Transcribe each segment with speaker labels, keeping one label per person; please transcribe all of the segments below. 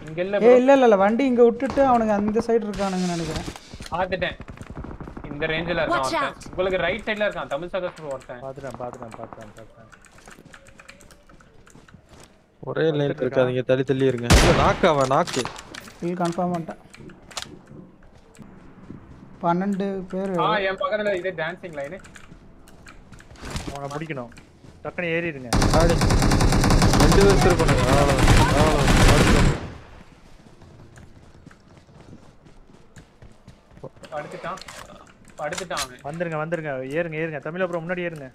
Speaker 1: இங்க இல்ல
Speaker 2: ஏ இல்ல இல்ல இல்ல வண்டி இங்க விட்டுட்டு அவனுங்க அந்த சைடு இருக்கானுங்க நினைக்கிறேன்
Speaker 1: பாத்துட்டேன் இந்த ரேஞ்சில இருக்கான்
Speaker 3: Watch
Speaker 1: ஒருத்தன்.
Speaker 3: out.
Speaker 1: உங்களுக்கு ரைட் சைடுல இருக்கான் தமிழ் சகஸ் ஒருத்தன்
Speaker 4: பாத்துட்டேன் பாத்துட்டேன் பாத்துட்டேன் பாத்துட்டேன்
Speaker 5: ஒரே லைன் இருக்காதீங்க தள்ளி தள்ளி இருங்க இல்ல, நாக்கு அவன் நாக்கு
Speaker 2: ஃபீல் கன்ஃபார்ம் பண்ணிட்டேன் பன்னெண்டு பேர்
Speaker 1: ஆ என் பக்கத்துல இது டான்சிங் லைன்
Speaker 4: அவனை பிடிக்கணும் டக்குன்னு ஏறிடுங்க
Speaker 5: ஆடி ரெண்டு பேர் சரி பண்ணுங்க அவ்வளவுதான் அவ்வளவுதான்
Speaker 1: படுத்துட்டான் படுத்துட்டான் அவன்
Speaker 4: வந்துருங்க வந்துருங்க ஏறுங்க ஏறுங்க தமிழ் அப்புறம் முன்னாடி ஏறுங்க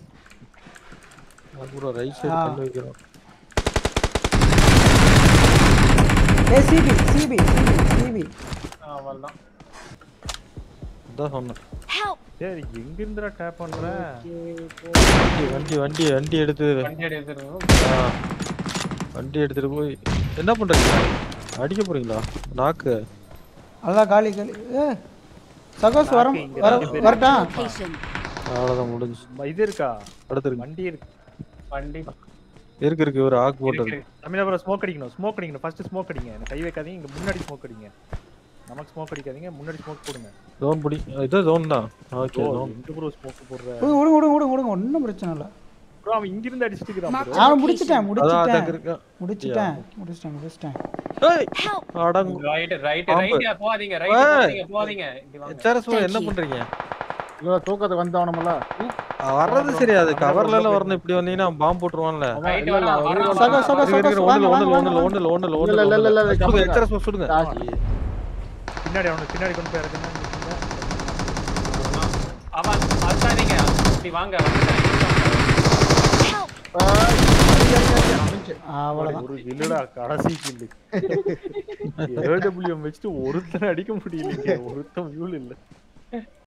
Speaker 5: ப்ரோ ரைட் சைடு
Speaker 2: ஆ.
Speaker 5: கண்ணு வைக்கிறோம்
Speaker 2: ஏ சிபி சிபி சிபி சிபி
Speaker 1: அவ்வளவுதான்
Speaker 5: அதான் சொன்னேன்
Speaker 3: Help!
Speaker 4: சரி எங்க இருந்துடா டேப் பண்ற
Speaker 5: வண்டி வண்டி வண்டி வண்டி எடுத்து
Speaker 1: வண்டி எடுத்துருவோம்
Speaker 5: ஆ, வண்டி எடுத்துட்டு போய் என்ன பண்றீங்க அடிக்க போறீங்களா நாக்கு
Speaker 2: அதான் காலி காலி ஏ சகோஸ் வர
Speaker 4: நாக்கு இங்க
Speaker 2: வர
Speaker 4: ரெண்டு பேர்
Speaker 2: வரட்டா
Speaker 3: Location.
Speaker 5: அவ்வளவுதான் முடிஞ்சு
Speaker 4: இது இருக்கா
Speaker 5: அடுத்துருக்கு
Speaker 4: வண்டி இருக்கு
Speaker 1: வண்டி
Speaker 5: இருக்கு இருக்கு ஒரு ஆக்கு போட்டது
Speaker 1: இருக்கு.
Speaker 4: தமிழ் அப்புறம் ஸ்மோக் அடிக்கணும் ஸ்மோக் அடிக்கணும் ஃபர்ஸ்ட் ஸ்மோக் அடிங்க எனக்கு கை வைக்காதீங்க இங்க முன்னாடி ஸ்மோக் அடிங்க நமக்கு ஸ்மோக் அடிக்காதீங்க முன்னாடி ஸ்மோக் போடுங்க
Speaker 5: ஜோன் பிடி இது ஜோன் தான் ஓகே
Speaker 4: ஓ,
Speaker 5: ஜோன்
Speaker 4: எங்க ப்ரோ ஸ்மோக் போடுற
Speaker 2: விடுங்க விடுங்க விடுங்க விடுங்க விடுங்க ஒன்றும் பிரச்சனை இல்லை
Speaker 4: ப்ரோ அவன் இங்க இருந்து அடிச்சிட்டு இருக்கான் bro.
Speaker 2: நான் முடிச்சிட்டேன்
Speaker 5: அதான்
Speaker 2: முடிச்சிட்டேன்
Speaker 5: அட்டாக் இருக்கா
Speaker 2: முடிச்சிட்டேன் முடிச்சிட்டேன் முடிச்சிட்டேன்
Speaker 5: ஏய்
Speaker 3: Help!
Speaker 5: அடங்கு
Speaker 1: ரைட் ரைட்
Speaker 5: பாம்பு.
Speaker 1: ரைட் போகாதீங்க ரைட்
Speaker 5: ஏய்.
Speaker 1: போகாதீங்க போகாதீங்க இப்படி வாங்க
Speaker 5: எச்ஆர்எஸ்
Speaker 3: Thank
Speaker 5: என்ன
Speaker 3: you.
Speaker 5: பண்றீங்க
Speaker 6: இல்ல தூக்கத்துக்கு வந்தவனமல்ல
Speaker 5: வர்றது சரி அது கவர்ல எல்லாம் வரணும் இப்படி வந்தீங்கன்னா பாம்பு போட்டுருவான்ல
Speaker 1: ரைட்
Speaker 6: இல்ல, இல்ல,
Speaker 1: வரான்
Speaker 6: அவரு
Speaker 1: வரான்,
Speaker 2: சகோ, சகோ,
Speaker 1: வரான்.
Speaker 2: சகோ.
Speaker 5: இருக்கு, இருக்கு,
Speaker 2: வாங்க,
Speaker 5: ஒண்ணுல,
Speaker 2: வாங்க,
Speaker 5: ஒண்ணுல,
Speaker 2: வாங்க,
Speaker 5: ஒண்ணுல, ஒண்ணுல,
Speaker 6: இல்ல, இல்ல, இல்ல, இல்ல,
Speaker 5: ஒண்ணுல.
Speaker 6: இல்ல,
Speaker 5: சுடுங்க,
Speaker 6: கம்முனு.
Speaker 5: HRS சுடுங்க.
Speaker 6: ஜாஸ்தி.
Speaker 4: பின்னாடி அவனுக்கு பின்னாடி கொண்டு போய் இறக்குங்க
Speaker 1: அவன் அழுத்தாதீங்க இப்படி வாங்க வந்துட்டேன்.
Speaker 3: Help!
Speaker 6: ஆய், அடி, அடி, அடி, அமைஞ்சு.
Speaker 2: அவ்வளோதான்
Speaker 4: ஒரு இல்லடா கடைசி கில்லு ஏடபிள்யூஎம் வச்சுட்டு ஒருத்தனை அடிக்க முடியலைங்க ஒருத்தன் வியூல் இல்ல